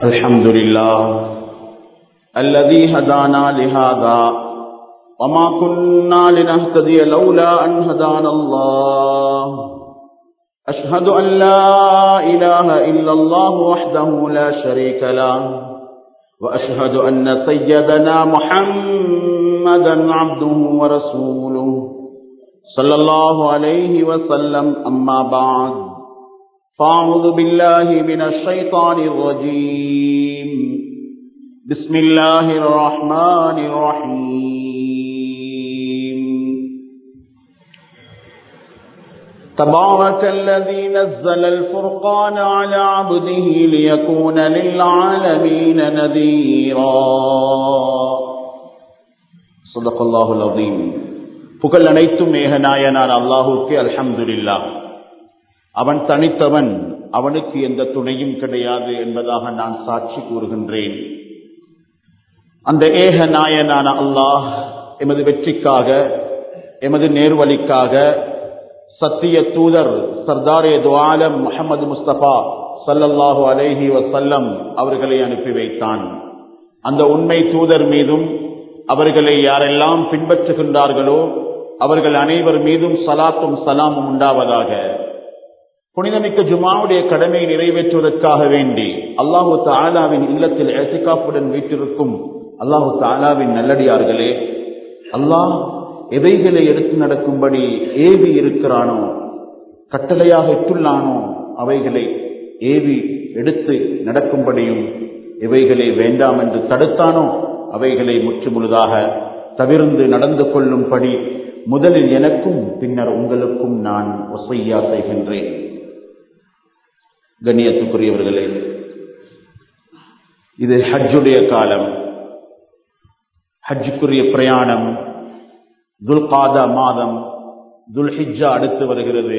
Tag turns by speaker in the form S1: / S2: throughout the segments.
S1: الحمد لله الذي هدانا لهذا وما كنا لنهتدي لولا أن هدانا الله أشهد أن لا إله إلا الله وحده لا شريك له وأشهد أن سيدنا محمدا عبده ورسوله صلى الله عليه وسلم أما بعد فأعوذ بالله من الشيطان الرجيم بسم الله الرحمن الرحيم تبارك الذي نزل الفرقان على عبده ليكون للعالمين نذيرا صدق الله العظيم புகழ் அனைத்தும் மேகநாயனார் அல்லாஹுக்கு அல்ஹம்துலில்லா அவன் தனித்தவன் அவனுக்கு எந்த துணையும் கிடையாது என்பதாக நான் சாட்சி கூறுகின்றேன் அந்த ஏக நாயனான அல்லாஹ் எமது வெற்றிக்காக எமது நேர்வழிக்காக சத்திய தூதர் சர்தாரே துவாலம் முகமது முஸ்தபா சல்லல்லாஹு அலைஹி வசல்லம் அவர்களை அனுப்பி வைத்தான் அந்த உண்மை தூதர் மீதும் அவர்களை யாரெல்லாம் பின்பற்றுகின்றார்களோ அவர்கள் அனைவர் மீதும் சலாத்தும் சலாமும் உண்டாவதாக புனிதமிக்க ஜுமாவுடைய கடமையை நிறைவேற்றுவதற்காக வேண்டி அல்லாஹு தாலாவின் இல்லத்தில் ஏசிகாப்புடன் வீட்டிருக்கும் அல்லாஹு தாலாவின் நல்லடியார்களே அல்லாஹ் எவைகளை எடுத்து நடக்கும்படி ஏவி இருக்கிறானோ கட்டளையாக இட்டுள்ளானோ அவைகளை ஏவி எடுத்து நடக்கும்படியும் எவைகளை வேண்டாம் என்று தடுத்தானோ அவைகளை முற்றுமுழுதாக தவிர்ந்து நடந்து கொள்ளும்படி முதலில் எனக்கும் பின்னர் உங்களுக்கும் நான் ஒசையா செய்கின்றேன் கண்ணியத்துக்குரியவர்களே இது ஹஜ்ஜுடைய காலம் ஹஜ்ஜுக்குரிய பிரயாணம் துல்காதா மாதம் துல்ஹிஜா அடுத்து வருகிறது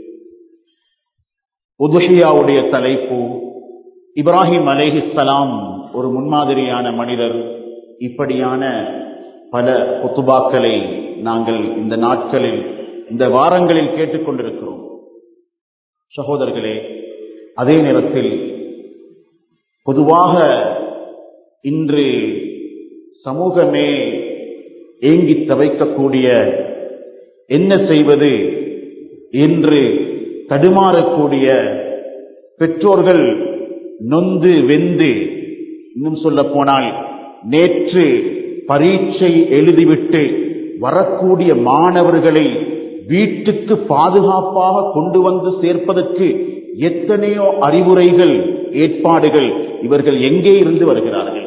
S1: உதுஹியாவுடைய தலைப்பு இப்ராஹிம் அலேஹிஸ்லாம் ஒரு முன்மாதிரியான மனிதர் இப்படியான பல குத்துபாக்களை நாங்கள் இந்த நாட்களில் இந்த வாரங்களில் கேட்டுக்கொண்டிருக்கிறோம் சகோதரர்களே அதே நேரத்தில் பொதுவாக இன்று சமூகமே ஏங்கி தவைக்கக்கூடிய என்ன செய்வது என்று தடுமாறக்கூடிய பெற்றோர்கள் நொந்து வெந்து இன்னும் சொல்ல போனால் நேற்று பரீட்சை எழுதிவிட்டு வரக்கூடிய மாணவர்களை வீட்டுக்கு பாதுகாப்பாக கொண்டு வந்து சேர்ப்பதற்கு எத்தனையோ அறிவுரைகள் ஏற்பாடுகள் இவர்கள் எங்கே இருந்து வருகிறார்கள்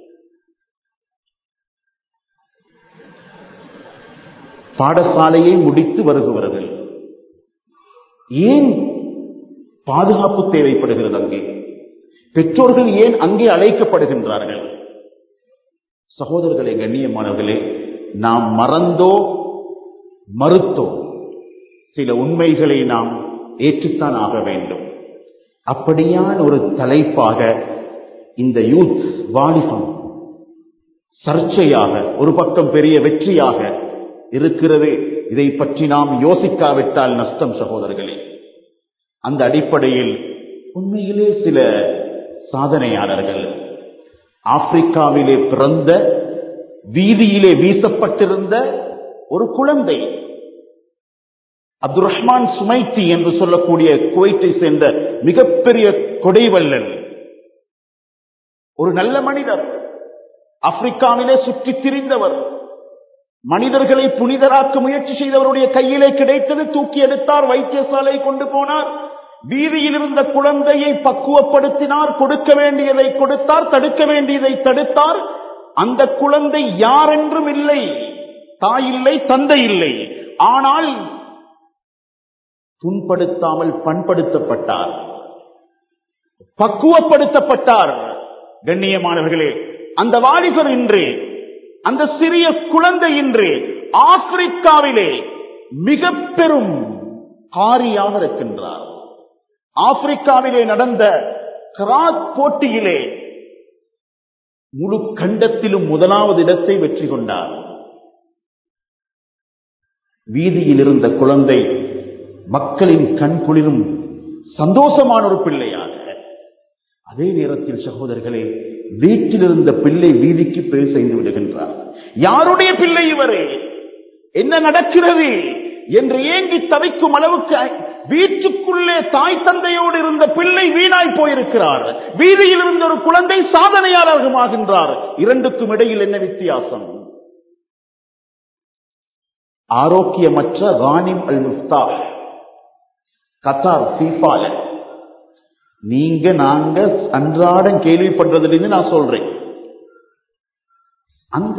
S1: பாடசாலையை முடித்து வருகிறவர்கள் ஏன் பாதுகாப்பு தேவைப்படுகிறது அங்கே பெற்றோர்கள் ஏன் அங்கே அழைக்கப்படுகின்றார்கள் சகோதரர்களே கண்ணியமானவர்களே நாம் மறந்தோ மறுத்தோ சில உண்மைகளை நாம் ஏற்றுத்தான் ஆக வேண்டும் அப்படியான ஒரு தலைப்பாக இந்த யூத் வாலிபம் சர்ச்சையாக ஒரு பக்கம் பெரிய வெற்றியாக இருக்கிறது இதை பற்றி நாம் யோசிக்காவிட்டால் நஷ்டம் சகோதரர்களே அந்த அடிப்படையில் உண்மையிலே சில சாதனையாளர்கள் ஆப்பிரிக்காவிலே பிறந்த வீதியிலே வீசப்பட்டிருந்த ஒரு குழந்தை அப்துல் ரஹ்மான் சுமைத்தி என்று சொல்லக்கூடிய குவைத்தை சேர்ந்த மிகப்பெரிய கொடைவல்லன் ஒரு நல்ல மனிதர் ஆப்பிரிக்காவிலே சுற்றி திரிந்தவர் மனிதர்களை புனிதராக்க முயற்சி செய்தவருடைய கையிலே கிடைத்தது தூக்கி எடுத்தார் வைத்தியசாலை கொண்டு போனார் வீதியில் இருந்த குழந்தையை பக்குவப்படுத்தினார் கொடுக்க வேண்டியதை கொடுத்தார் தடுக்க வேண்டியதை தடுத்தார் அந்த குழந்தை யாரென்றும் இல்லை தாய் இல்லை தந்தை இல்லை ஆனால் புண்படுத்தாமல் பண்படுத்தப்பட்டார் பக்குவப்படுத்தப்பட்டார் கண்ணியமானவர்களே அந்த வாலிபர் இன்று அந்த சிறிய குழந்தை இன்று ஆப்பிரிக்காவிலே மிக பெரும் காரியாக இருக்கின்றார் ஆப்பிரிக்காவிலே நடந்த கிராத் போட்டியிலே முழு கண்டத்திலும் முதலாவது இடத்தை வெற்றி கொண்டார் வீதியில் இருந்த குழந்தை மக்களின் கண் குளிரும் சந்தோஷமான ஒரு பிள்ளையாக அதே நேரத்தில் சகோதரர்களே வீட்டில் இருந்த பிள்ளை வீதிக்கு பேர் செய்து விடுகின்றார் யாருடைய பிள்ளை இவரே என்ன நடக்கிறது என்று ஏங்கி தவிக்கும் அளவுக்கு வீட்டுக்குள்ளே தாய் தந்தையோடு இருந்த பிள்ளை வீணாய் போயிருக்கிறார் வீதியில் இருந்த ஒரு குழந்தை சாதனையாளர்களாகின்றார் இரண்டுக்கும் இடையில் என்ன வித்தியாசம் ஆரோக்கியமற்ற ரானிம் அல் முஃப்தா கத்தார் ஃபீஃபால நீங்க நாங்க அன்றாடம் கேள்விப்படுறதுலேருந்து நான் சொல்றேன் அந்த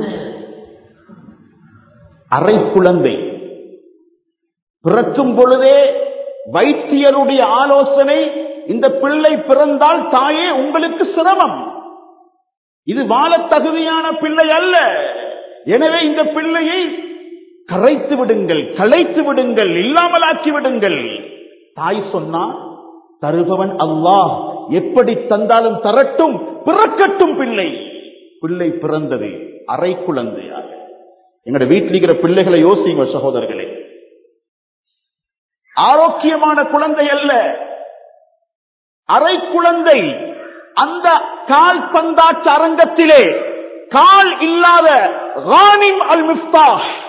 S1: அரை குழந்தை பிறக்கும் பொழுதே வைத்தியருடைய ஆலோசனை இந்த பிள்ளை பிறந்தால் தாயே உங்களுக்கு சிரமம் இது வாழ தகுதியான பிள்ளை அல்ல எனவே இந்த பிள்ளையை கரைத்து விடுங்கள் களைத்து விடுங்கள் இல்லாமலாக்கி விடுங்கள் தாய் சொன்னா தருபவன் அல்லாஹ் எப்படி தந்தாலும் தரட்டும் பிறக்கட்டும் பிள்ளை பிள்ளை பிறந்தது அரை குழந்தையாக எங்கட வீட்டில் இருக்கிற பிள்ளைகளை யோசிங்க சகோதரர்களே ஆரோக்கியமான குழந்தை அல்ல அரை குழந்தை அந்த கால் பந்தாட்ட அரங்கத்திலே கால் இல்லாத ரானிம் அல் மிஃப்தா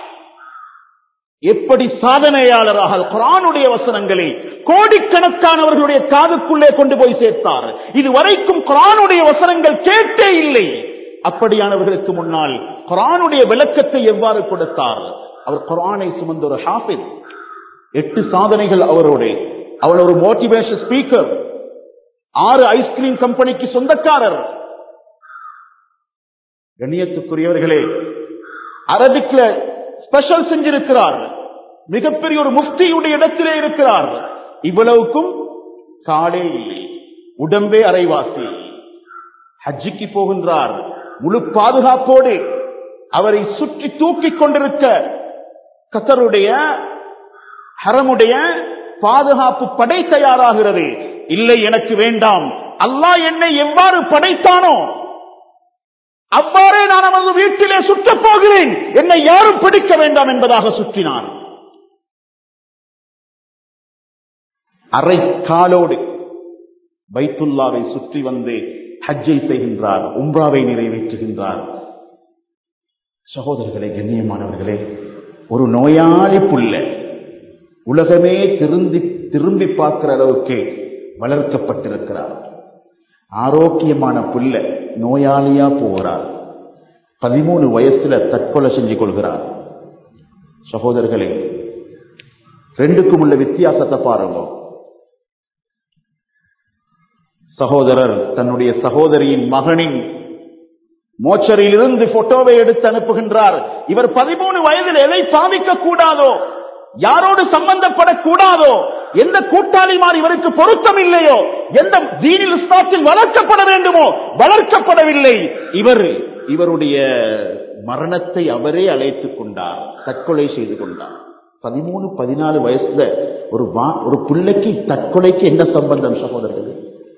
S1: எப்படி சாதனையாளராக குரானுடைய வசனங்களை கோடிக்கணக்கானவர்களுடைய காதுக்குள்ளே கொண்டு போய் சேர்த்தார் இதுவரைக்கும் குரானுடைய வசனங்கள் கேட்டே இல்லை அப்படியானவர்களுக்கு முன்னால் குரானுடைய விளக்கத்தை எவ்வாறு கொடுத்தார் அவர் குரானை சுமந்த ஒரு ஹாஃபித் எட்டு சாதனைகள் அவரோட அவர் ஒரு மோட்டிவேஷன் ஸ்பீக்கர் ஆறு ஐஸ்கிரீம் கம்பெனிக்கு சொந்தக்காரர் கண்ணியத்துக்குரியவர்களே அரபிக்ல ஸ்பெஷல் செஞ்சிருக்கிறார் மிகப்பெரிய ஒரு முஃப்தியுடைய இடத்திலே இருக்கிறார் இவ்வளவுக்கும் காலே இல்லை உடம்பே அரைவாசி ஹஜ்ஜிக்கு போகின்றார் முழு பாதுகாப்போடு அவரை சுற்றி தூக்கிக் கொண்டிருக்க கத்தருடைய ஹரமுடைய பாதுகாப்பு படை தயாராகிறது இல்லை எனக்கு வேண்டாம் அல்லாஹ் என்னை எவ்வாறு படைத்தானோ அவ்வாறே நான் அவரது வீட்டிலே சுற்றப் போகிறேன் என்னை யாரும் பிடிக்க வேண்டாம் என்பதாக சுற்றினான் அரை காலோடு பைத்துல்லாவை சுற்றி வந்து ஹஜ்ஜை செய்கின்றார் உம்ராவை நிறைவேற்றுகின்றார் சகோதரர்களே கண்ணியமானவர்களே ஒரு நோயாளி புள்ள உலகமே திரும்பி திரும்பி பார்க்கிற அளவுக்கு வளர்க்கப்பட்டிருக்கிறார் ஆரோக்கியமான புள்ள நோயாளியா போகிறார் பதிமூணு வயசுல தற்கொலை செஞ்சு கொள்கிறார் சகோதரர்களே ரெண்டுக்கும் உள்ள வித்தியாசத்தை பாருங்க சகோதரர் தன்னுடைய சகோதரியின் மகனின் மோச்சரிலிருந்து போட்டோவை எடுத்து அனுப்புகின்றார் இவர் பதிமூணு வயதில் எதை சாதிக்க கூடாதோ யாரோடு சம்பந்தப்படக்கூடாதோ எந்த கூட்டாளிமார் இவருக்கு பொருத்தம் இல்லையோ எந்த தீனில் இஸ்லாத்தில் வளர்க்கப்பட வேண்டுமோ வளர்க்கப்படவில்லை இவர் இவருடைய மரணத்தை அவரே அழைத்துக் கொண்டார் தற்கொலை செய்து கொண்டார் பதிமூணு பதினாலு வயசுல ஒரு வா- ஒரு பிள்ளைக்கு தற்கொலைக்கு என்ன சம்பந்தம் சகோதரர்களே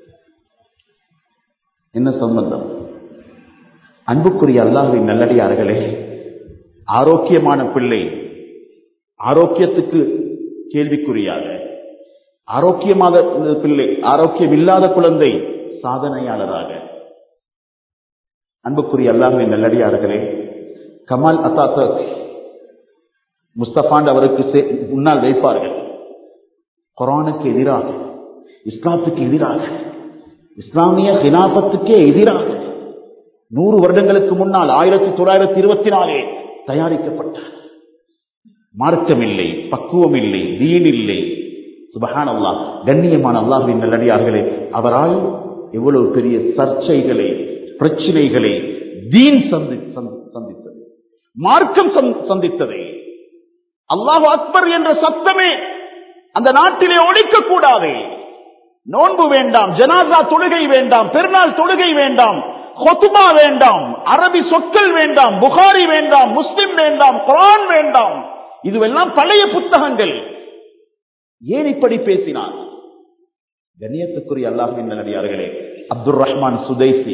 S1: என்ன சம்பந்தம் அன்புக்குரிய அல்லாஹுவின் நல்லடியார்களே ஆரோக்கியமான பிள்ளை ஆரோக்கியத்துக்கு கேள்விக்குறியாக ஆரோக்கியமாக பிள்ளை ஆரோக்கியம் இல்லாத குழந்தை சாதனையாளராக அன்புக்குரிய அல்லாஹுவின் நல்லடியார்களே கமால் அத்தாத்தக் முஸ்தபாண்ட் அவருக்கு சே- முன்னால் வைப்பார்கள் குரானுக்கு எதிராக இஸ்லாத்துக்கு எதிராக இஸ்லாமிய ஹிலாபத்துக்கே எதிராக நூறு வருடங்களுக்கு முன்னால் ஆயிரத்தி தொள்ளாயிரத்தி இருபத்தி நாலே தயாரிக்கப்பட்டார் மார்க்கம் இல்லை பக்குவம் இல்லை தீன் இல்லை சுபஹான் அல்லாஹ் கண்ணியமான அல்லாஹ்வின் நல்லடியார்களே அவரால் எவ்வளவு பெரிய சர்ச்சைகளை பிரச்சனைகளை தீன் சந்தி சந்தி- சந்தித்தது மார்க்கம் சந்- சந்தித்தது அல்லாஹ் அக்பர் என்ற சத்தமே அந்த நாட்டிலே ஒழிக்க கூடாது நோன்பு வேண்டாம் ஜனாசா தொழுகை வேண்டாம் பெருநாள் தொழுகை வேண்டாம் ஹொத்துமா வேண்டாம் அரபி சொற்கள் வேண்டாம் புகாரி வேண்டாம் முஸ்லிம் வேண்டாம் குரான் வேண்டாம் இதுவெல்லாம் பழைய புத்தகங்கள் ஏன் இப்படி பேசினார் கண்ணியத்துக்குரிய அல்லாஹின் நல்லடியார்களே அப்துல் ரஹ்மான் சுதைசி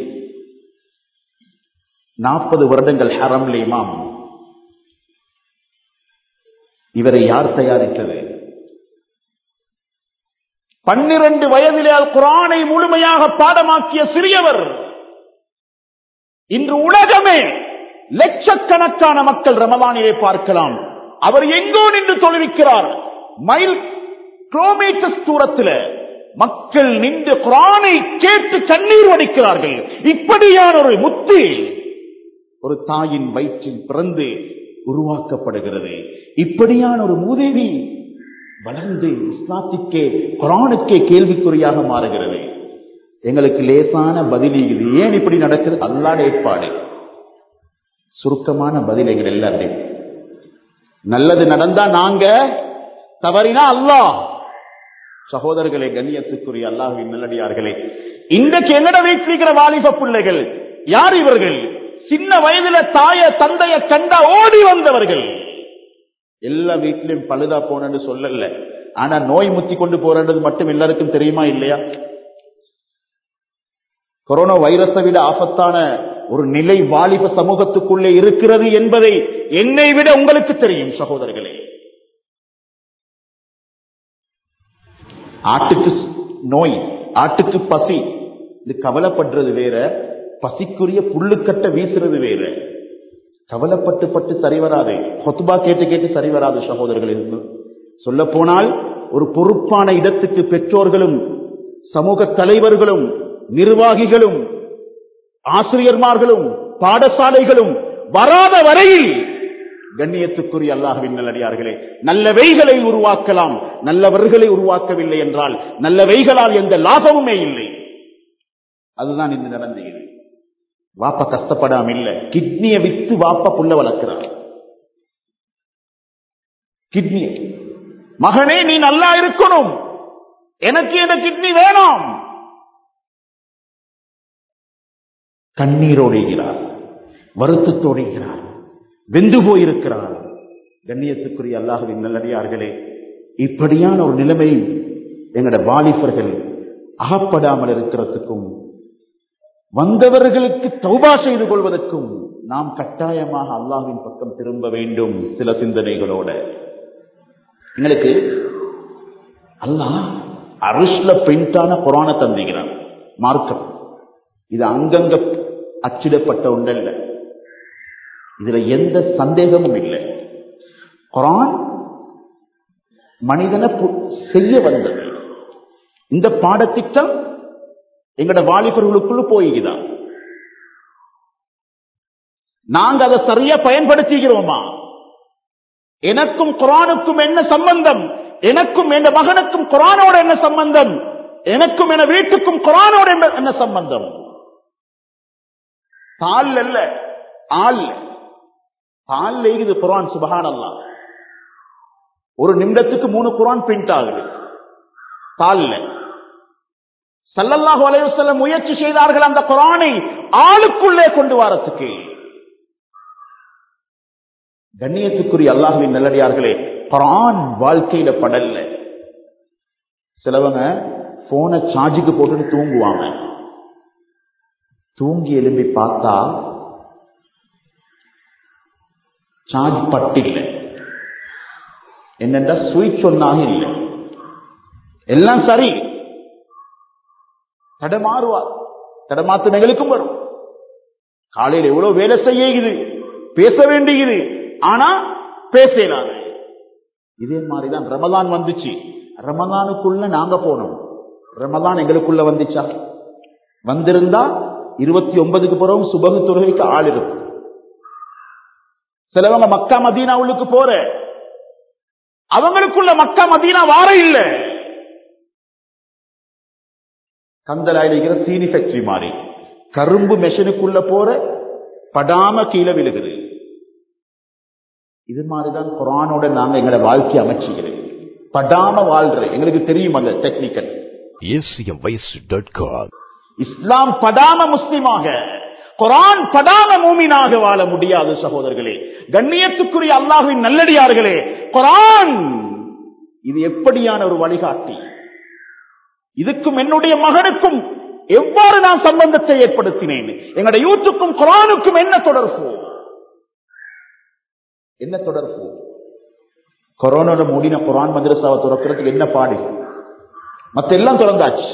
S1: நாற்பது வருடங்கள் ஹரம்ல இமாம் இவரை யார் தயாரித்தது பன்னிரண்டு வயதிலே அல் குரானை முழுமையாக பாடமாக்கிய சிறியவர் இன்று உலகமே லட்சக்கணக்கான மக்கள் ரமலானிலே பார்க்கலாம் அவர் எங்கோ நின்று தொழுவிக்கிறார் மைல் கிலோமீட்டர் தூரத்தில் மக்கள் நின்று குரானை கேட்டு கண்ணீர் வடிக்கிறார்கள் இப்படியான ஒரு முத்து ஒரு தாயின் வயிற்றில் பிறந்து உருவாக்கப்படுகிறது இப்படியான ஒரு மூதேவி வளர்ந்து இஸ்லாத்திற்கே குரானுக்கே கேள்விக்குறியாக மாறுகிறது எங்களுக்கு லேசான பதில் இது ஏன் இப்படி நடக்குது அல்லாட ஏற்பாடு சுருக்கமான பதில் எங்கள் எல்லாருமே நல்லது நடந்தா நாங்க தவறினா அல்லாஹ் சகோதரர்களே கண்ணியத்துக்குரிய அல்லாஹுவின் நல்லடியார்களே இன்றைக்கு என்னட வீட்டிருக்கிற வாலிப பிள்ளைகள் யார் இவர்கள் சின்ன வயதுல தாய தந்தைய கண்டா ஓடி வந்தவர்கள் எல்லா வீட்டிலும் பழுதா போனன்னு சொல்லல ஆனா நோய் முத்தி கொண்டு போறது மட்டும் எல்லாருக்கும் தெரியுமா இல்லையா கொரோனா வைரஸை விட ஆபத்தான ஒரு நிலை வாலிப சமூகத்துக்குள்ளே இருக்கிறது என்பதை என்னை விட உங்களுக்கு தெரியும் சகோதரர்களே ஆட்டுக்கு நோய் ஆட்டுக்கு பசி இது கவலைப்படுறது வேற பசிக்குரிய புல்லுக்கட்ட வீசுறது வேற கவலைப்பட்டு பட்டு சரி வராது கொத்துபா கேட்டு கேட்டு சரி வராது சகோதரர்கள் சொல்ல போனால் ஒரு பொறுப்பான இடத்துக்கு பெற்றோர்களும் சமூக தலைவர்களும் நிர்வாகிகளும் ஆசிரியர்மார்களும் பாடசாலைகளும் வராத வரையில் கண்ணியத்துக்குரிய அல்லாஹுவின் நல்லடியார்களே நல்லவைகளை உருவாக்கலாம் நல்லவர்களை உருவாக்கவில்லை என்றால் நல்லவைகளால் எந்த லாபமுமே இல்லை அதுதான் இன்று நடந்தது வாப்ப கஷ்டப்படாம இல்ல கிட்னியை வித்து வாப்ப புள்ள வளர்க்கிறார் கிட்னி மகனே நீ நல்லா இருக்கணும் எனக்கு இந்த கிட்னி வேணும் கண்ணீரோடுகிறார் வருத்தத்தோடுகிறார் வெந்து போயிருக்கிறார் கண்ணியத்துக்குரிய அல்லாஹுவின் நல்லடியார்களே இப்படியான ஒரு நிலைமை எங்கட வாலிபர்கள் அகப்படாமல் இருக்கிறதுக்கும் வந்தவர்களுக்கு தௌபா செய்து கொள்வதற்கும் நாம் கட்டாயமாக அல்லாஹ்வின் பக்கம் திரும்ப வேண்டும் சில சிந்தனைகளோட எங்களுக்கு அல்லாஹ் அருஷ்ல பிரிண்டான குரான தந்திக்கிறான் மார்க்கம் இது அங்கங்க அச்சிடப்பட்ட ஒன்றல்ல இதுல எந்த சந்தேகமும் இல்லை குரான் மனிதனை பு- செய்ய வந்தது இந்த பாடத்திட்டம் எங்கட வாலிபர்களுக்குள்ள போய்தான் நாங்க அதை சரியா பயன்படுத்திக்கிறோமா எனக்கும் குரானுக்கும் என்ன சம்பந்தம் எனக்கும் என் மகனுக்கும் குரானோட என்ன சம்பந்தம் எனக்கும் என வீட்டுக்கும் குரானோட என்ன- என்ன சம்பந்தம் தால் அல்ல ஆள் தால் இது குரான் சுபஹான் ஒரு நிமிடத்துக்கு மூணு குரான் பிரிண்ட் ஆகுது தால்ல சல்லல்லாஹு அலைஹி வஸல்லம் முயற்சி செய்தார்கள் அந்த குரானை ஆளுக்குள்ளே கொண்டு வரத்துக்கு கண்ணியத்துக்குரிய அல்லாஹ்வின் நல்லடியார்களே குரான் வாழ்க்கையில படல்ல சிலவங்க போனை சார்ஜுக்கு போட்டுட்டு தூங்குவாங்க தூங்கி எழும்பி பார்த்தா சார்ஜ் பட்டில்லை என்னென்றா சுவிட்ச் ஒன்னாக இல்லை எல்லாம் சரி தடமாறுவார் தடமாத்து எங்களுக்கும் வரும் காலையில் எவ்வளவு வேலை செய்யுது பேச வேண்டியது ஆனா பேசலாது இதே மாதிரிதான் ரமலான் வந்துச்சு ரமலானுக்குள்ள நாங்க போனோம் ரமலான் எங்களுக்குள்ள வந்துச்சா வந்திருந்தா இருபத்தி ஒன்பதுக்கு பிறகு சுபகு தொழுகைக்கு ஆள் இருக்கும் சிலவங்க மக்கா மதீனா உள்ளுக்கு போற அவங்களுக்குள்ள மக்கா மதீனா வார இல்ல கந்தலாயில் இருக்கிற சீனி ஃபேக்டரி மாதிரி கரும்பு மெஷினுக்குள்ள போற படாம கீழே விழுகுது இது மாதிரிதான் குரானோட நாங்க எங்களை வாழ்க்கை அமைச்சுக்கிறோம் படாம வாழ்ற எங்களுக்கு தெரியும் அந்த டெக்னிக்கல்
S2: acmvoice.com
S1: இஸ்லாம் படாம முஸ்லிமாக குரான் படாம மூமினாக வாழ முடியாது சகோதரர்களே கண்ணியத்துக்குரிய அல்லாஹ்வின் நல்லடியார்களே குரான் இது எப்படியான ஒரு வழிகாட்டி இதுக்கும் என்னுடைய மகனுக்கும் எவ்வாறு நான் சம்பந்தத்தை ஏற்படுத்தினேன் எங்களுடைய யூத்துக்கும் குரானுக்கும் என்ன தொடர்பு என்ன தொடர்பு கொரோனால மூடின குரான் மதரசாவை துறக்கிறதுக்கு என்ன பாடு மத்த எல்லாம் திறந்தாச்சு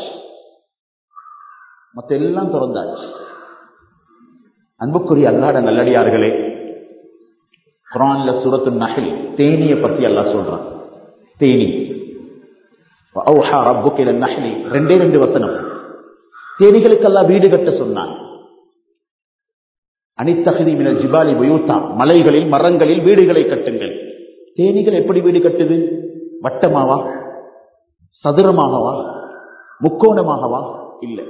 S1: மத்த எல்லாம் திறந்தாச்சு அன்புக்குரிய அல்லாட நல்லடியார்களே குரான்ல சூரத்து நகல் தேனிய பத்தி அல்லாஹ் சொல்றான் தேனி வஅவ்ஹா ரப்புக இலன் நஹ்லி ரெண்டே ரெண்டு வசனம் தேனிகளுக்கு அல்லாஹ் வீடு கட்ட சொன்னான் அனித்தகதி மினல் ஜிபாலி புயூத்தா மலைகளில் மரங்களில் வீடுகளை கட்டுங்கள் தேனிகள் எப்படி வீடு கட்டுது வட்டமாவா சதுரமாகவா முக்கோணமாகவா இல்ல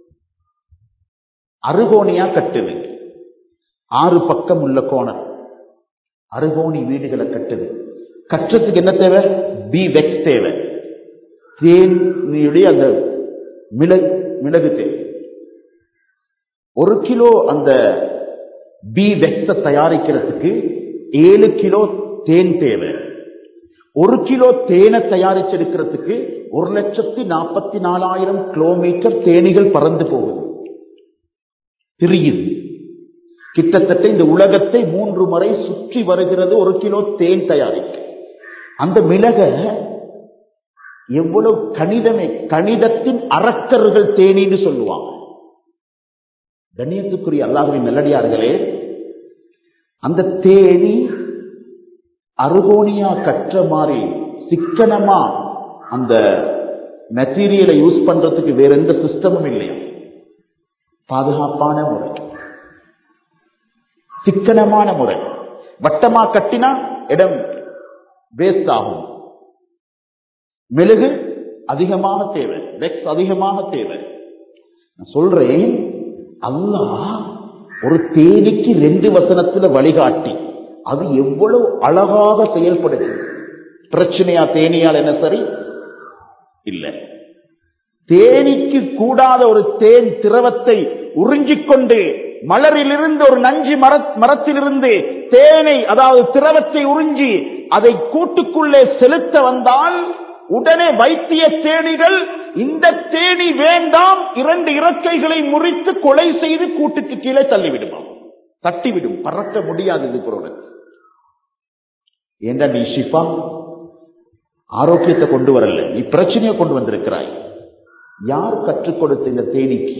S1: அருகோணியா கட்டுது ஆறு பக்கம் உள்ள கோணம் அருகோணி வீடுகளை கட்டுது கட்டுறதுக்கு என்ன தேவை பி வெக்ஸ் தேவை தேனியுடைய அந்த மிளகு மிளகு தேவை ஒரு கிலோ அந்த பி வெக்ஸ தயாரிக்கிறதுக்கு ஏழு கிலோ தேன் தேவை ஒரு கிலோ தேனை தயாரிச்செடுக்கிறதுக்கு ஒரு லட்சத்தி நாற்பத்தி நாலாயிரம் கிலோமீட்டர் தேனிகள் பறந்து போகுது திரியுது கிட்டத்தட்ட இந்த உலகத்தை மூன்று முறை சுற்றி வருகிறது ஒரு கிலோ தேன் தயாரிக்க அந்த மிளக எவ்வளவு கணிதமே கணிதத்தின் அரக்கர்கள் தேனின்னு சொல்லுவாங்க கண்ணியத்துக்குரிய அல்லாஹுவின் நல்லடியார்களே அந்த தேனி அருகோனியா கற்ற மாதிரி சிக்கனமா அந்த மெட்டீரியலை யூஸ் பண்றதுக்கு வேற எந்த சிஸ்டமும் இல்லையா பாதுகாப்பான முறை சிக்கனமான முறை வட்டமா கட்டினா இடம் வேஸ்ட் ஆகும் மெழுகு அதிகமாக தேவை வெக்ஸ் அதிகமாக தேவை நான் சொல்றேன் அல்லாஹ் ஒரு தேனிக்கு ரெண்டு வசனத்துல வழிகாட்டி அது எவ்வளவு அழகாக செயல்படுது பிரச்சனையா தேனியால் என்ன சரி இல்ல தேனிக்கு கூடாத ஒரு தேன் திரவத்தை உறிஞ்சிக் கொண்டு மலரிலிருந்து ஒரு நஞ்சு மர மரத்திலிருந்து தேனை அதாவது திரவத்தை உறிஞ்சி அதை கூட்டுக்குள்ளே செலுத்த வந்தால் உடனே வைத்திய தேனிகள் இந்த தேனி வேண்டாம் இரண்டு இறக்கைகளை முறித்து கொலை செய்து கூட்டுக்கு கீழே தள்ளிவிடுமா தட்டிவிடும் பறக்க முடியாது இது பொருள் ஏண்டா நீ ஷிஃபா ஆரோக்கியத்தை கொண்டு வரல நீ பிரச்சனையை கொண்டு வந்திருக்கிறாய் யார் கற்றுக் கொடுத்த இந்த தேனிக்கு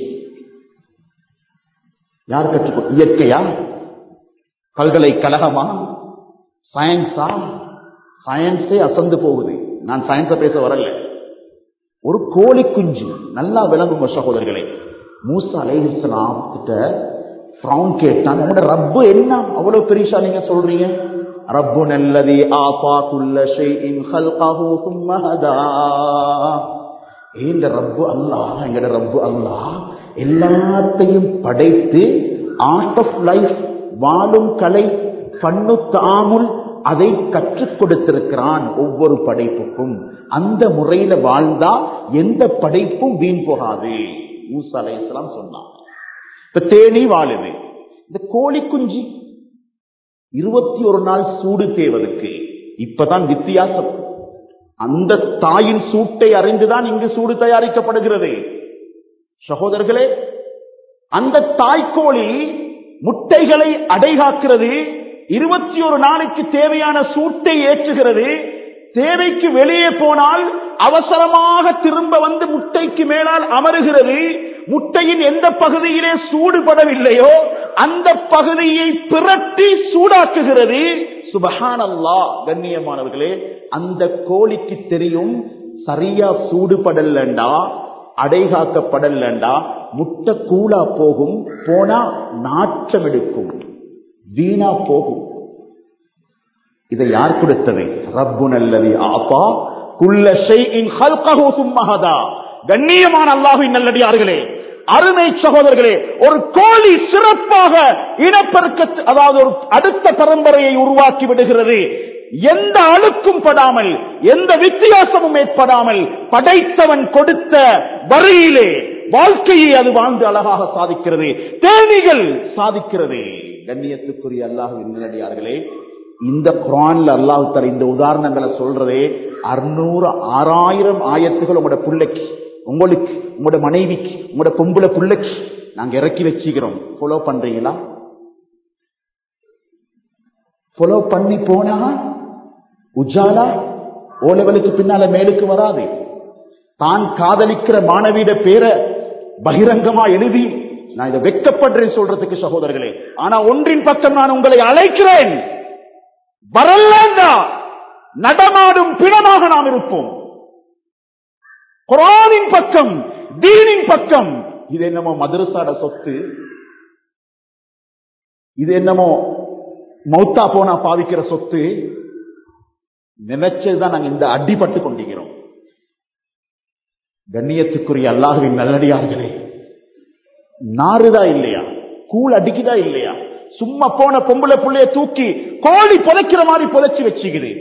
S1: யார் கற்றுக் கொடு இயற்கையா பல்கலைக்கழகமா சயின்ஸா சயின்ஸே அசந்து போகுது நான் சயின்ஸை பேச வரல ஒரு கோழி குஞ்சு நல்லா விளங்குங்க சகோதரர்களே மூசா அலைஹிஸ்லாம் கிட்ட ஃப்ரௌன் கேட்டான் உங்களோட ரப்பு என்ன அவ்வளவு பெரியசா நீங்க சொல்றீங்க ரப்பு நல்லதி ஆபா குல்ல ஷைஇன் ஹல்கஹு சும்ம ஹதா இந்த ரப்பு அல்லாஹ் எங்கட ரப்பு அல்லாஹ் எல்லாத்தையும் படைத்து ஆர்ட் ஆஃப் லைஃப் வாழும் கலை பண்ணு தாமுல் அதை கற்றுக் கொடுத்திருக்கிறான் ஒவ்வொரு படைப்புக்கும் அந்த முறையில வாழ்ந்தா எந்த படைப்பும் வீண் போகாது மூசா அலைஹிஸ்ஸலாம் சொன்னாங்க இப்ப தேனி வாழுது இந்த கோழி குஞ்சு இருபத்தி ஒரு நாள் சூடு தேவதுக்கு இப்பதான் வித்தியாசம் அந்த தாயின் சூட்டை அறிந்துதான் இங்கு சூடு தயாரிக்கப்படுகிறது சகோதரர்களே அந்த தாய்க்கோழி முட்டைகளை அடைகாக்கிறது இருபத்தி ஒரு நாளைக்கு தேவையான சூட்டை ஏற்றுகிறது தேவைக்கு வெளியே போனால் அவசரமாக திரும்ப வந்து முட்டைக்கு மேலால் அமருகிறது முட்டையின் எந்த பகுதியிலே சூடுபடவில்லையோ அந்த பகுதியை பிரட்டி சூடாக்குகிறது சுபஹான் அல்லா கண்ணியமானவர்களே அந்த கோழிக்கு தெரியும் சரியா சூடுபடலண்டா அடைகாக்கப்படலண்டா முட்டை கூலா போகும் போனா நாற்றம் எடுக்கும் வீணா போகும் இதை யார் கொடுத்தது ரப்பு நல்லது ஆப்பா குல்ல ஷைஇன் ஹல்கஹு சும்மஹதா கண்ணியமான அல்லாஹ்வின் நல்லடியார்களே அருமை சகோதரர்களே ஒரு கோழி சிறப்பாக இனப்பெருக்க அதாவது ஒரு அடுத்த பரம்பரையை உருவாக்கி விடுகிறது எந்த அழுக்கும் படாமல் எந்த வித்தியாசமும் ஏற்படாமல் படைத்தவன் கொடுத்த வரியிலே வாழ்க்கையை அது வாழ்ந்து அழகாக சாதிக்கிறது தேனிகள் சாதிக்கிறது கண்ணியத்துக்குரிய அல்லாஹுவின் நல்லடியார்களே இந்த குரான்ல அல்லாஹு தர இந்த உதாரணங்களை சொல்றதே அறுநூறு ஆறாயிரம் ஆயத்துகள் உங்களோட பிள்ளைக்கு உங்களுக்கு உங்களோட மனைவிக்கு உங்களோட பொம்பளை பிள்ளைக்கு நாங்க இறக்கி வச்சுக்கிறோம் ஃபாலோ பண்றீங்களா ஃபாலோ பண்ணி போனா உஜாலா ஓ லெவலுக்கு பின்னால மேலுக்கு வராது தான் காதலிக்கிற மாணவியிட பேரை பகிரங்கமா எழுதி நான் இதை வெட்கப்படுறேன் சொல்றதுக்கு சகோதரர்களே ஆனா ஒன்றின் பக்கம் நான் உங்களை அழைக்கிறேன் வரலாண்டா நடமாடும் பிணமாக நாம் இருப்போம் குரானின் பக்கம் தீனின் பக்கம் இது என்னமோ மதரசாட சொத்து இது என்னமோ மௌத்தா போனா பாவிக்கிற சொத்து நினைச்சதுதான் நாங்க இந்த அடிபட்டு கொண்டிருக்கிறோம் கண்ணியத்துக்குரிய அல்லாஹுவின் நல்லடியார்களே நாறுதா இல்லையா கூழ் அடிக்குதா இல்லையா சும்மா போன பொம்பளை புள்ளைய தூக்கி கோழி புதைக்கிற மாதிரி புதைச்சு வச்சுக்குது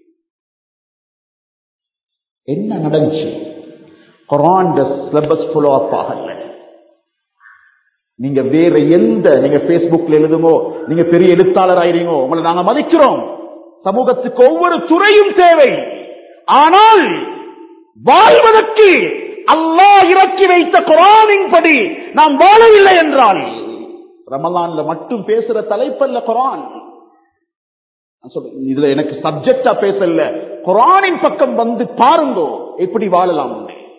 S1: என்ன நடந்துச்சு குரான் சிலபஸ் ஃபாலோ அப் ஆகல நீங்க வேற எந்த நீங்க பேஸ்புக்ல எழுதுமோ நீங்க பெரிய எழுத்தாளர் ஆயிருங்கோ உங்களை நாங்க மதிக்கிறோம் சமூகத்துக்கு ஒவ்வொரு துறையும் தேவை ஆனால் வாழ்வதற்கு அல்லாஹ் இறக்கி வைத்த குரானின் படி நாம் வாழவில்லை என்றால் ரமலான்ல மட்டும் பேசுற தலைப்பல்ல குரான் நான் சொல்றேன், இதுல எனக்கு சப்ஜெக்டா பேசல குரானின் பக்கம் வந்து பாருங்கோ எப்படி வாழலாம்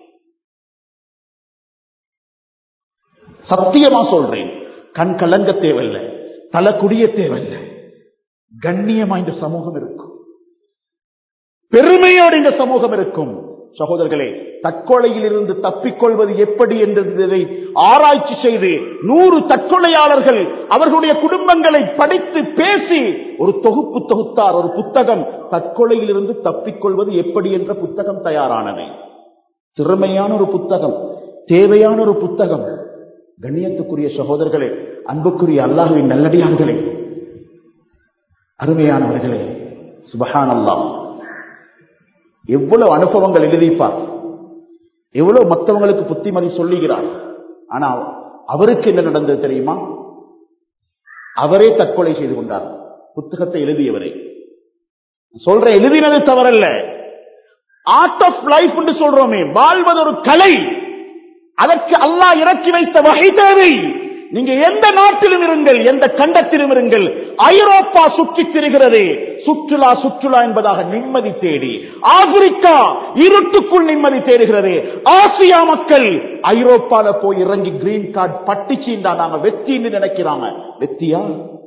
S1: சத்தியமா சொல்றேன் கண் கலங்க தேவையில்லை தலை குடிய தேவையில்லை கண்ணியமா இந்த சமூகம் இருக்கும் பெருமையோடு இந்த சமூகம் இருக்கும் சகோதரர்களே தற்கொலையில் இருந்து தப்பிக்கொள்வது எப்படி என்பதை ஆராய்ச்சி செய்து நூறு தற்கொலையாளர்கள் அவர்களுடைய குடும்பங்களை படித்து பேசி ஒரு தொகுப்பு தொகுத்தார் ஒரு புத்தகம் தற்கொலையில் இருந்து தப்பிக்கொள்வது எப்படி என்ற புத்தகம் தயாரானது திறமையான ஒரு புத்தகம் தேவையான ஒரு புத்தகம் கண்ணியத்துக்குரிய சகோதரர்களே அன்புக்குரிய அல்லாஹுவின் நல்லடியார்களே அருமையானவர்களே சுபஹான் அல்லாஹ் எவ்வளவு அனுபவங்கள் எழுதிப்பார் எவ்வளவு மற்றவங்களுக்கு புத்திமதி சொல்லுகிறார் ஆனா அவருக்கு என்ன நடந்தது தெரியுமா அவரே தற்கொலை செய்து கொண்டார் புத்தகத்தை எழுதியவரை சொல்ற எழுதினது தவறல்ல ஆர்ட் ஆஃப் லைஃப் என்று சொல்றோமே வாழ்வது ஒரு கலை அதற்கு அல்லாஹ் இறக்கி வைத்த வகை தேவை நீங்க எந்த நாட்டிலும் இருங்கள் எந்த கண்டத்திலும் இருங்கள் ஐரோப்பா சுற்றித் திரிகிறது சுற்றுலா சுற்றுலா என்பதாக நிம்மதி தேடி ஆப்பிரிக்கா இருட்டுக்குள் நிம்மதி தேடுகிறது ஆசியா மக்கள் ஐரோப்பால போய் இறங்கி கிரீன் கார்டு பட்டிச்சீண்டா நாங்க வெற்றின்னு நினைக்கிறாங்க வெற்றியா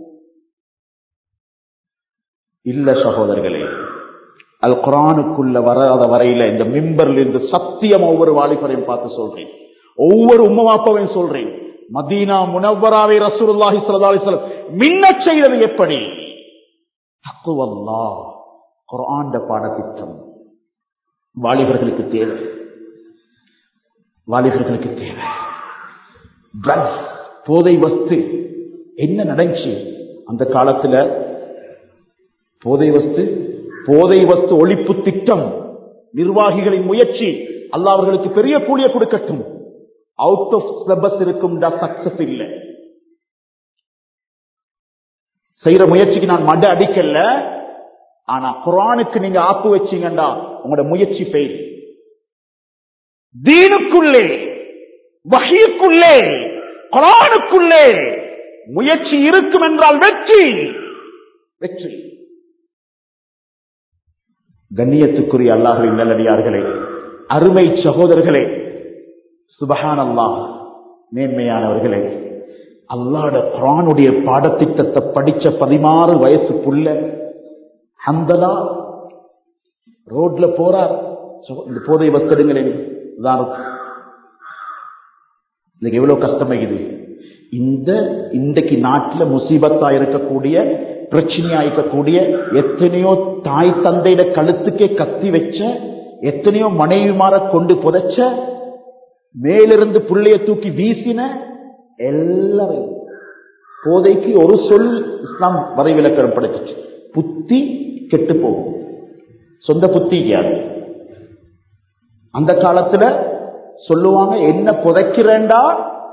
S1: இல்ல சகோதரர்களே அல் குரானுக்குள்ள வராத வரையில இந்த மிம்பர்ல இருந்து சத்தியம் ஒவ்வொரு வாலிபரையும் பார்த்து சொல்றேன் ஒவ்வொரு உம்மவாப்பாவையும் சொல்றேன் மதீனா முனவராவை ரசூலுல்லாஹி ஸல்லல்லாஹு அலைஹி வஸல்லம் மின்னச் செய்தது எப்படி தக்குவல்லா குர்ஆன் பாடத்திட்டம் வாலிபர்களுக்கு தேவை வாலிபர்களுக்கு தேவை ட்ரக்ஸ் போதை வஸ்து என்ன நடந்துச்சு அந்த காலத்துல போதை வஸ்து போதை வஸ்து ஒழிப்பு திட்டம் நிர்வாகிகளின் முயற்சி அல்லாஹ் அவர்களுக்கு பெரிய கூலிய கொடுக்கட்டும் அவுட் ஆஃப் சிலபஸ் இருக்கும் சக்சஸ் இல்லை செய்யற முயற்சிக்கு நான் மட அடிக்கல ஆனா குரானுக்கு நீங்க ஆப்பு வச்சீங்கடா உங்களோட முயற்சி ஃபெயில் தீனுக்குள்ளே வகையுக்குள்ளே குரானுக்குள்ளே முயற்சி இருக்கும் என்றால் வெற்றி வெற்றி கண்ணியத்துக்குரிய அல்லாஹுவின் நல்லடியார்களே அருமை சகோதரர்களே சுபஹான் அல்லாஹ் மேன்மையானவர்களே அல்லாட குரானுடைய பாடத்திட்டத்தை படிச்ச பதினாறு வயசுக்குள்ள ஹந்தலா ரோட்ல போறார் சோ- இந்த போதை வஸ்தடுங்களேன் இன்னைக்கு எவ்வளவு கஷ்டமாகுது இந்த இன்றைக்கு நாட்டில் முசீபத்தா இருக்கக்கூடிய பிரச்சனையா இருக்கக்கூடிய எத்தனையோ தாய் தந்தையிட கழுத்துக்கே கத்தி வச்ச எத்தனையோ மனைவிமார கொண்டு புதைச்ச மேலிருந்து புள்ளைய தூக்கி வீசின எல்லாரும் போதைக்கு ஒரு சொல் இஸ்லாம் வரை விளக்கம் படைச்சிச்சு புத்தி கெட்டு போகும் சொந்த புத்தி யாது அந்த காலத்துல சொல்லுவாங்க என்ன புதைக்கிறேன்டா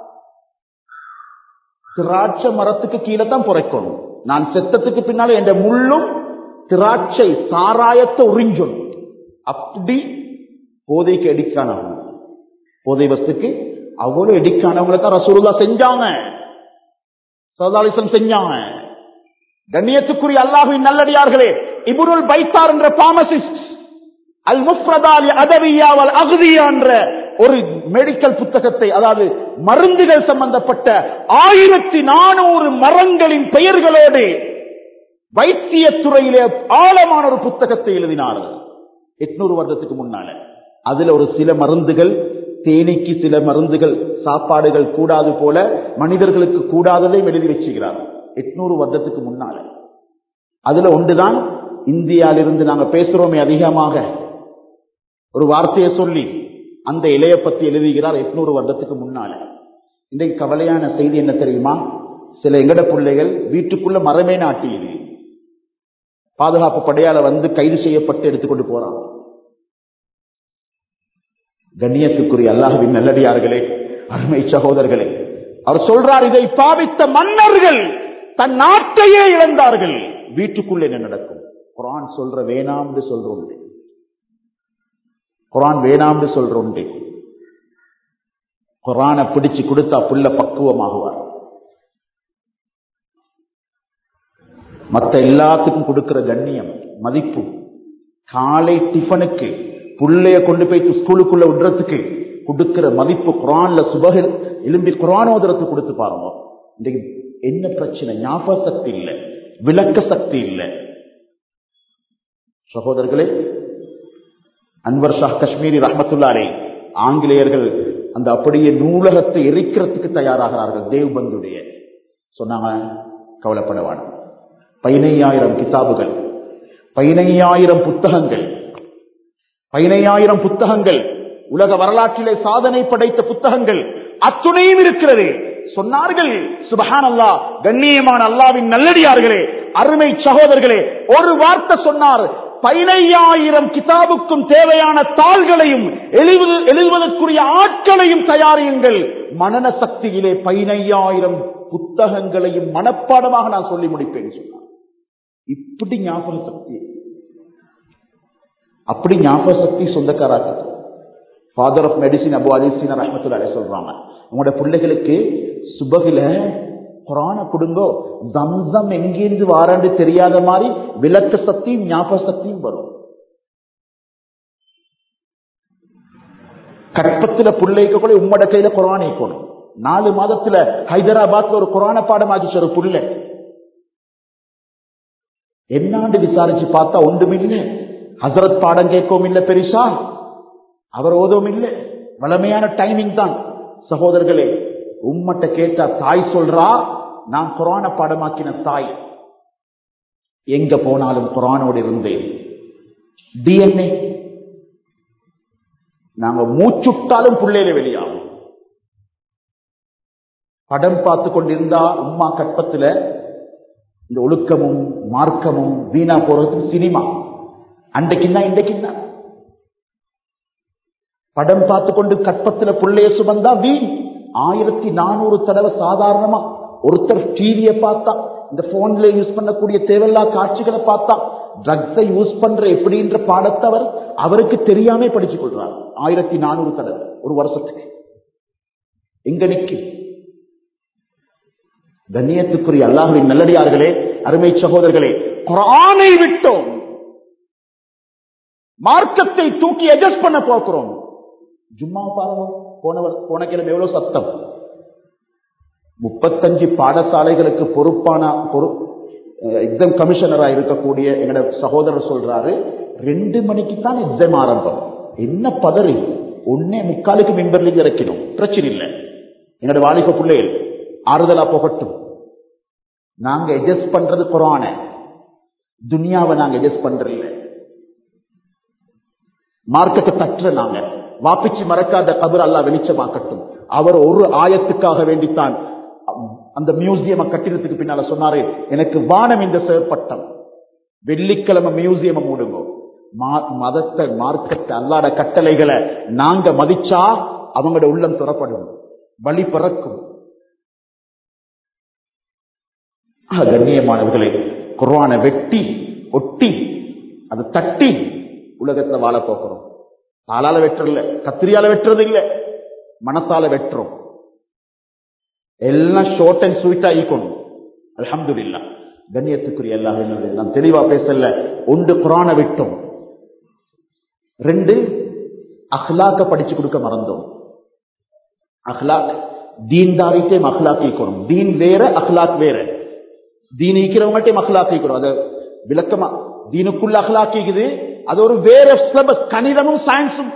S1: திராட்சை மரத்துக்கு கீழே தான் புதைக்கணும் நான் செத்தத்துக்கு பின்னால என் முள்ளும் திராட்சை சாராயத்தை உறிஞ்சும் அப்படி போதைக்கு அடிக்கானவங்க போதை வஸ்துக்கு அவ்வளவு அடிக்கானவங்களை தான் ரசூலுல்லா செஞ்சாங்க சதாலிசம் செஞ்சாங்க கண்ணியத்துக்குரிய அல்லாஹுவின் நல்லடியார்களே இபுருல் பைத்தார் என்ற பாமசிஸ்ட் அல் முஃப்ரதாலி அதவியாவல் அகுதியா என்ற ஒரு மெடிக்கல் புத்தகத்தை அதாவது மருந்துகள் சம்பந்தப்பட்ட ஆயிரத்தி நானூறு மரங்களின் பெயர்களோடு வைத்தியத்துறையிலே ஆழமான ஒரு புத்தகத்தை எழுதினார்கள் எட்நூறு வருடத்துக்கு முன்னால அதுல ஒரு சில மருந்துகள் தேனீக்கு சில மருந்துகள் சாப்பாடுகள் கூடாது போல மனிதர்களுக்கு கூடாததையும் எழுதி வச்சுக்கிறார் எட்நூறு வருடத்துக்கு முன்னால அதுல ஒன்றுதான் இந்தியாவிலிருந்து நாங்க பேசுறோமே அதிகமாக ஒரு வார்த்தையை சொல்லி அந்த இலைய பத்தி எழுதுகிறார் எட்நூறு வருடத்துக்கு முன்னால இன்றைக்கு கவலையான செய்தி என்ன தெரியுமா சில எங்கட பிள்ளைகள் வீட்டுக்குள்ள மரமே நாட்டியது பாதுகாப்பு படையால வந்து கைது செய்யப்பட்டு எடுத்துக்கொண்டு போறாங்க கண்ணியத்துக்குரிய அல்லாஹுவின் நல்லடியார்களே அருமை சகோதரர்களே அவர் சொல்றார் இதை பாவித்த மன்னர்கள் தன் நாட்டையே இழந்தார்கள் வீட்டுக்குள்ள என்ன நடக்கும் குரான் சொல்ற வேணாம்னு சொல்றோம் குரான் வேணாம்னு சொல்றோம் குரானை பிடிச்சு கொடுத்தா புள்ள பக்குவமாகுவார் மற்ற எல்லாத்துக்கும் கொடுக்கிற கண்ணியம் மதிப்பு காலை டிஃபனுக்கு புள்ளைய கொண்டு போய் ஸ்கூலுக்குள்ள விடுறதுக்கு கொடுக்கிற மதிப்பு குரான்ல சுபகில் எலும்பி குரான் ஓதுறதுக்கு கொடுத்து பாருங்க இன்றைக்கு என்ன பிரச்சனை ஞாபக சக்தி இல்லை விளக்க சக்தி இல்லை சகோதரர்களே அன்வர் ஷா காஷ்மீரி ரஹமத்துல்லாரே ஆங்கிலேயர்கள் அந்த அப்படியே நூலகத்தை எரிக்கிறதுக்கு தயாராகிறார்கள் தேவ்பந்துடைய சொன்னாங்க கவலைப்படவான பதினையாயிரம் கிதாபுகள் பதினையாயிரம் புத்தகங்கள் பதினையாயிரம் புத்தகங்கள் உலக வரலாற்றிலே சாதனை படைத்த புத்தகங்கள் அத்துணையும் இருக்கிறது சொன்னார்கள் சுபஹான் அல்லா கண்ணியமான அல்லாவின் நல்லடியார்களே அருமை சகோதரர்களே ஒரு வார்த்தை சொன்னார் பதினையாயிரம் கிதாபுக்கும் தேவையான தாள்களையும் எழுது- எழுதுவதற்குரிய ஆட்களையும் தயாரியுங்கள் மனன சக்தியிலே பதினையாயிரம் புத்தகங்களையும் மனப்பாடமாக நான் சொல்லி முடிப்பேன் சொன்னார் இப்படி ஞாபக சக்தி அப்படி ஞாபக சக்தி சொந்தக்காராக்கு father of medicine Abu Ali Sina ரஹமத்துல்லாலே சொல்றாங்க உங்களோட பிள்ளைகளுக்கு சுபகில குரான கொடுங்கோ தம்சம் எங்கிருந்து வாராண்டு தெரியாத மாதிரி விளக்க சக்தியும் ஞாபக சக்தியும் வரும் கற்பத்துல பிள்ளைக்கு கூட உம்மட கையில குரான் இருக்கணும் நாலு மாதத்துல ஹைதராபாத்ல ஒரு குரான பாடம் ஆச்சு ஒரு புள்ளை என்னாண்டு விசாரிச்சு பார்த்தா ஒன்றுமில்லை ஹசரத் பாடம் கேட்கவும் இல்லை பெரிசா அவர் ஓதவும் இல்லை வளமையான டைமிங் தான் சகோதரர்களே உம்மட்ட கேட்டா தாய் சொல்றா நான் குரான பாடமாக்கின தாய் எங்க போனாலும் குரானோடு இருந்தேன் டிஎன்ஏ நாங்க மூச்சுட்டாலும் புள்ளையில வெளியாகும் படம் பார்த்து கொண்டிருந்தா உம்மா கற்பத்துல இந்த ஒழுக்கமும் மார்க்கமும் வீணா போறதுக்கு சினிமா அன்றைக்குன்னா இன்றைக்குன்னா படம் பார்த்து கொண்டு கற்பத்துல புள்ளைய சுமந்தா வீண் ஆயிரத்தி நானூறு தடவை சாதாரணமா ஒருத்தர் டிவியை பார்த்தா இந்த போன்ல யூஸ் பண்ணக்கூடிய தேவையில்லா காட்சிகளை பார்த்தா ட்ரக்ஸை யூஸ் பண்ற எப்படின்ற பாடத்தை அவர் அவருக்கு தெரியாம படிச்சு கொள்றார் ஆயிரத்தி நானூறு தடவை ஒரு வருஷத்துக்கு எங்க நிக்கு கண்ணியத்துக்குரிய அல்லாஹுவின் நல்லடியார்களே அருமை சகோதரர்களே குரானை விட்டோம் மார்க்கத்தை தூக்கி அட்ஜஸ்ட் பண்ண போக்குறோம் ஜும்மா பாருங்க போனவர் போன கிழமை எவ்வளவு சத்தம் முப்பத்தஞ்சு பாடசாலைகளுக்கு பொறுப்பான எக்ஸாம் கமிஷனரா இருக்கக்கூடிய எங்கட சகோதரர் சொல்றாரு ரெண்டு மணிக்கு தான் எக்ஸாம் ஆரம்பம் என்ன பதறி ஒன்னே முக்காலுக்கு மின்பர்லிங்க இறக்கணும் பிரச்சனை இல்லை எங்கட வாலிப பிள்ளைகள் ஆறுதலா போகட்டும் நாங்க எஜஸ்ட் பண்றது குரான துனியாவை நாங்க எஜஸ்ட் பண்றதில்ல மார்க்கத்தை தற்ற நாங்க வாப்பிச்சு மறக்காத கபர் அல்லா வெளிச்சமாக்கட்டும் அவர் ஒரு ஆயத்துக்காக வேண்டித்தான் அந்த மியூசியம் கட்டிடத்துக்கு பின்னால சொன்னாரு எனக்கு வானம் இந்த செயற்பட்டம் வெள்ளிக்கிழமை மியூசியம் மூடுங்க மதத்தை மார்க்கத்தை அல்லாட கட்டளைகளை நாங்க மதிச்சா அவங்களோட உள்ளம் துறப்படும் வழி பிறக்கும் கண்ணியமானவர்களே குர்வானை வெட்டி ஒட்டி அதை தட்டி உலகத்துல வாழ போக்குறோம் தாளால வெட்டுறல கத்திரியால வெட்டுறது இல்ல மனசால வெட்டுறோம் எல்லாம் ஷார்ட் அண்ட் ஸ்வீட்டா ஈக்கணும் அலமது இல்லா கண்ணியத்துக்குரிய எல்லா நான் தெளிவா பேசல ஒன்று குரான விட்டோம் ரெண்டு அஹ்லாக்க படிச்சு கொடுக்க மறந்தோம் அஹ்லாக் தீன்தாரிட்டையும் அஹ்லாக் ஈக்கணும் தீன் வேற அஹ்லாக் வேற தீன் ஈக்கிறவங்கள்ட்டையும் அஹ்லாக் ஈக்கணும் அது விளக்கமா தீனுக்குள்ள அஹ்லாக் ஈக்குது அது ஒரு வேற சிலபஸ் கணிதமும் சயின்ஸும்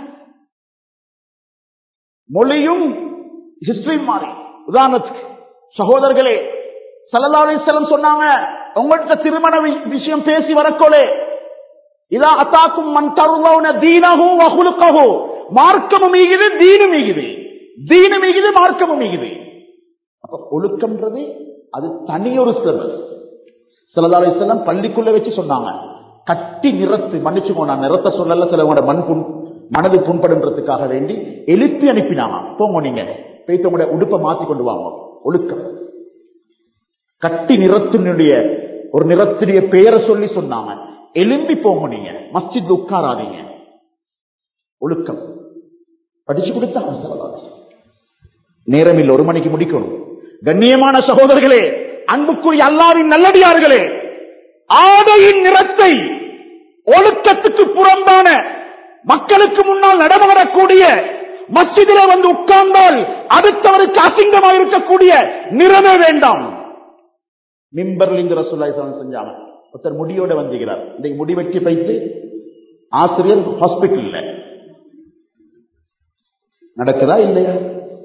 S1: மொழியும் ஹிஸ்டரியும் மாறி உதாரணத்துக்கு சகோதரர்களே சல்லல்லாஹு சொன்னாங்க உங்கள்கிட்ட திருமண வி- விஷயம் பேசி வரக்கோலே இதா அத்தாக்கும் மன் தருளவுன தீனஹு வஹுலுக்கஹு மார்க்கமும் ஈகுது தீனும் ஈகுது தீனும் ஈகுது மார்க்கமும் ஈகுது அப்ப ஒழுக்கம்ன்றது அது தனியொரு சிலபஸ் சல்லல்லாஹு அலைஹி வஸல்லம் பள்ளிக்குள்ள வச்சு சொன்னாங்க கட்டி நிறத்து மன்னிச்சுக்கோ நான் நிறத்த சொல்லல சிலவங்களோட மண் புண் மனது புண்படுன்றதுக்காக வேண்டி எழுப்பி அனுப்பினாங்க போங்க நீங்க போயிட்டு உங்களோட உடுப்பை மாத்தி கொண்டு வாங்க ஒழுக்கம் கட்டி நிறத்தினுடைய ஒரு நிறத்தினுடைய பெயரை சொல்லி சொன்னாங்க எலும்பி போங்க நீங்க மஸ்ஜித் உட்காராதீங்க ஒழுக்கம் படிச்சு கொடுத்தாங்க சல்லல்லாஹு அலைஹி வஸல்லம். நேரம் இல்லை ஒரு மணிக்கு முடிக்கணும் கண்ணியமான சகோதரர்களே அன்புக்குரிய அல்லாவின் நல்லடியார்களே ஆடையின் நிறத்தை ஒழுக்கத்துக்கு புறம்பான மக்களுக்கு முன்னால் நடமாடக்கூடிய மஸ்ஜிதிலே வந்து உட்கார்ந்தால் அடுத்தவருக்கு அசிங்கமாக இருக்கக்கூடிய நிறமே வேண்டாம் மிம்பர்ல இந்த ரசூல்லாய் செஞ்சாங்க ஒருத்தர் முடியோட வந்துகிறார் இந்த முடி வெட்டி வைத்து ஆசிரியர் ஹாஸ்பிட்டல்ல நடக்குதா இல்லையா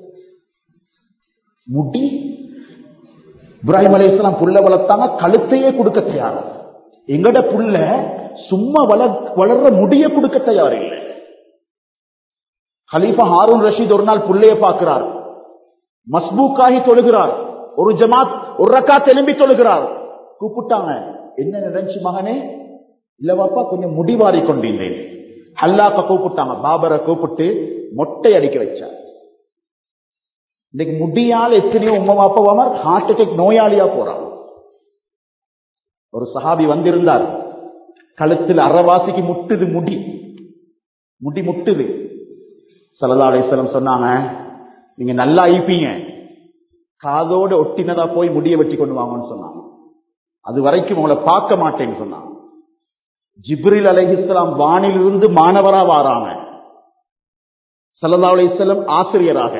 S1: முடி இப்ராஹிம் அலைஹிஸ்ஸலாம் புல்ல வளர்த்தாங்க கழுத்தையே கொடுக்க தயார் எங்கட புல்ல சும்மா வளர் வளர்ற முடிய கொடுக்க தயார் இல்லை ஹலீஃபா ஹாரூன் ரஷீத் ஒரு நாள் புள்ளைய பார்க்கிறார் மஸ்பூக்காகி தொழுகிறார் ஒரு ஜமாத் ஒரு ரக்கா திரும்பி தொழுகிறார் கூப்பிட்டாங்க என்ன நடந்துச்சு மகனே இல்ல பாப்பா கொஞ்சம் முடிவாரி கொண்டிருந்தேன் ஹல்லாக்க கூப்பிட்டாங்க பாபரை கூப்பிட்டு மொட்டை அடிக்க வச்சார் இன்னைக்கு முடியால் எத்தனையோ உமா பாப்பாவாமர் ஹார்ட் அட்டாக் நோயாளியா போறான் ஒரு சஹாபி வந்திருந்தார் கழுத்தில் அறவாசிக்கு முட்டுது முடி முடி முட்டுது சல்லா அலிஸ்லம் சொன்னாங்க நீங்க நல்லா ஐப்பீங்க காதோட ஒட்டினதா போய் முடிய வெட்டி கொண்டு வாங்கன்னு சொன்னாங்க அது வரைக்கும் உங்களை பார்க்க மாட்டேன்னு சொன்னாங்க ஜிப்ரில் அலைஹிஸ்லாம் வானிலிருந்து மாணவரா வாராங்க சல்லா அலிஸ்லம் ஆசிரியராக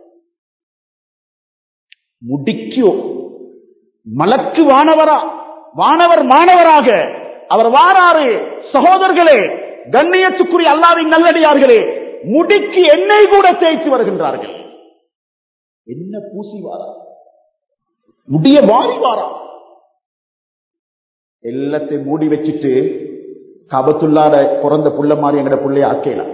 S1: முடிக்கு மலக்கு வானவரா வானவர் மாணவராக அவர் வாராரு சகோதரர்களே கண்ணியத்துக்குரிய அல்லாவின் நல்லடியார்களே முடிக்கு எண்ணெய் கூட தேய்த்து வருகின்றார்கள் என்ன பூசி வாரா முடிய வாரி வாரா எல்லாத்தையும் மூடி வச்சுட்டு கபத்துள்ளார பிறந்த புள்ள மாதிரி எங்கட புள்ளைய ஆக்கலாம்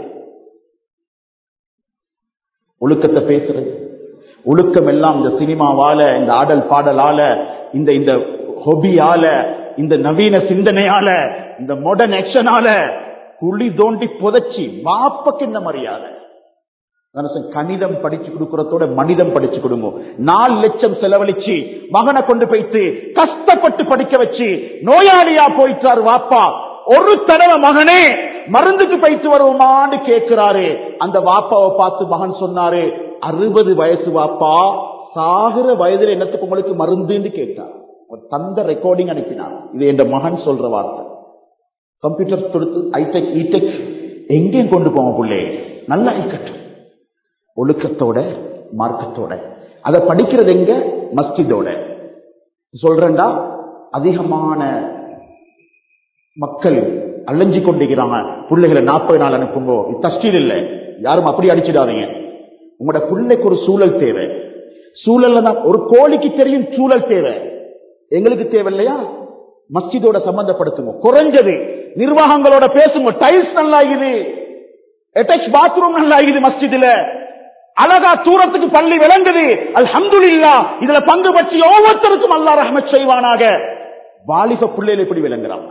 S1: ஒழுக்கத்தை பேசுறது ஒழுக்கம் எல்லாம் இந்த சினிமாவால இந்த ஆடல் பாடலால இந்த இந்த ஹொபியால இந்த நவீன சிந்தனையால இந்த மாடர்ன் ஆக்ஷனால குழி தோண்டி புதைச்சி வாப்பக்கு இந்த மரியாதை நான் சொன்னேன், கணிதம் படிச்சு கொடுக்கறதோட மனிதம் படிச்சு கொடுங்க நாலு லட்சம் செலவழிச்சு மகனை கொண்டு போயிட்டு கஷ்டப்பட்டு படிக்க வச்சு நோயாளியா போயிட்டாரு வாப்பா ஒரு தடவை மகனே மருந்துக்கு போயிட்டு வருவோமான்னு கேட்கிறாரு அந்த வாப்பாவை பார்த்து மகன் சொன்னாரு அறுபது வயசு வாப்பா சாகுற வயதுல என்னத்துக்கு உங்களுக்கு மருந்துன்னு கேட்டார் அவர் தந்த ரெக்கார்டிங் அனுப்பினார் இது என் மகன் சொல்ற வார்த்தை கம்ப்யூட்டர் கொடுத்து ஐடெக் இடெக் எங்கேயும் கொண்டு போவோம் பிள்ளை நல்லா இருக்கட்டும் ஒழுக்கத்தோட மார்க்கத்தோட அதை படிக்கிறது எங்க மஸ்ஜிதோட சொல்றேன்டா அதிகமான மக்கள் அலைஞ்சு கொண்டிருக்கிறாங்க பிள்ளைகளை நாற்பது நாள் அனுப்புங்கோ இது தஸ்டீல் இல்லை யாரும் அப்படி அடிச்சிடாதீங்க உங்களோட பிள்ளைக்கு ஒரு சூழல் தேவை சூழல்ல தான் ஒரு கோழிக்கு தெரியும் சூழல் தேவை எங்களுக்கு தேவை இல்லையா மஸ்ஜிதோட சம்பந்தப்படுத்துங்க குறைஞ்சது நிர்வாகங்களோட பேசுங்க டைல்ஸ் நல்லா இருக்குது அட்டாச் பாத்ரூம் நல்லா இருக்குது மஸ்ஜிதுல அழகா தூரத்துக்கு பள்ளி விளங்குது அல்ஹம்துலில்லா இதுல பங்கு பற்றி ஒவ்வொருத்தருக்கும் அல்லாஹ் ரஹ்மத் செய்வானாக வாலிப பிள்ளைகள் எப்படி விளங்குறாங்க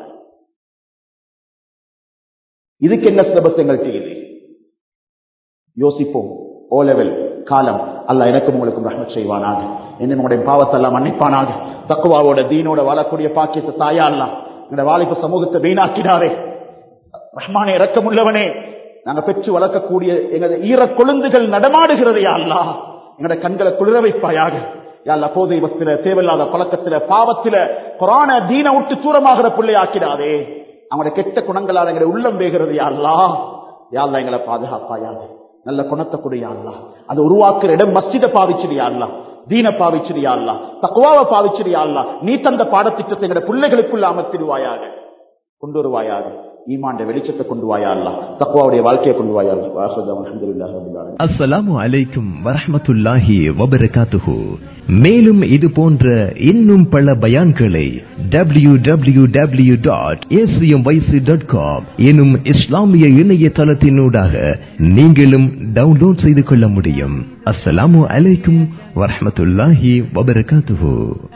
S1: இதுக்கு என்ன சிலபஸ் எங்கள்கிட்ட இது யோசிப்போம் ஓ லெவல் காலம் அல்லாஹ் எனக்கும் உங்களுக்கும் ரஹ்மத் செய்வானாக என்ன உங்களுடைய பாவத்தெல்லாம் மன்னிப்பானாக தக்குவாவோட தீனோட வாழக்கூடிய பாக்கியத்தை தாயா அல்லா எங்களுடைய வாலிப சமூகத்தை வீணாக்கினாரே ரஹ்மானே இரக்கமுள்ளவனே நாங்க பெற்று வளர்க்கக்கூடிய எங்களது ஈர கொழுந்துகள் நடமாடுகிறது யா அல்லாஹ் எங்களோட கண்களை குளிர வைப்பாயாக யாழ்லா போதை வஸ்தில தேவையில்லாத பழக்கத்தில பாவத்தில குரான தீன விட்டு தூரமாகிற பிள்ளை ஆக்கிடாதே அவங்களுடைய கெட்ட குணங்களால் எங்களுடைய உள்ளம் வேகிறது யா அல்லாஹ் யாழ்லா எங்களை பாதுகாப்பாயாக நல்ல குணத்தை கொடு யாழ்லா அதை உருவாக்குற இடம் மஸ்ஜித பாவிச்சிடு யாழ்லா தீன பாவிச்சிடு யாழ்லா தக்குவாவை பாவிச்சிடு யாழ்லா நீ தந்த பாடத்திட்டத்தை எங்களை பிள்ளைகளுக்குள்ள அமர்த்திடுவாயாக கொண்டு வருவாயாக ஈமாண்ட வெளிச்சத்தை கொண்டு வாயா அல்லா தக்குவாவுடைய வாழ்க்கையை கொண்டு வாயா அல்லா வாசுதம் அல்ஹம்துலில்லாஹி ரப்பில் ஆலமீன்
S2: அஸ்ஸலாமு அலைக்கும் வரஹ்மத்துல்லாஹி வபரகாத்துஹு மேலும் இது போன்ற இன்னும் பல பயான்களை W W W dot dot com எனும் இஸ்லாமிய இணையதளத்தினூடாக நீங்களும் டவுன்லோட் செய்து கொள்ள முடியும் அஸ்ஸலாமு அலைக்கும் வரஹ்மத்துல்லாஹி வபரகாத்துஹு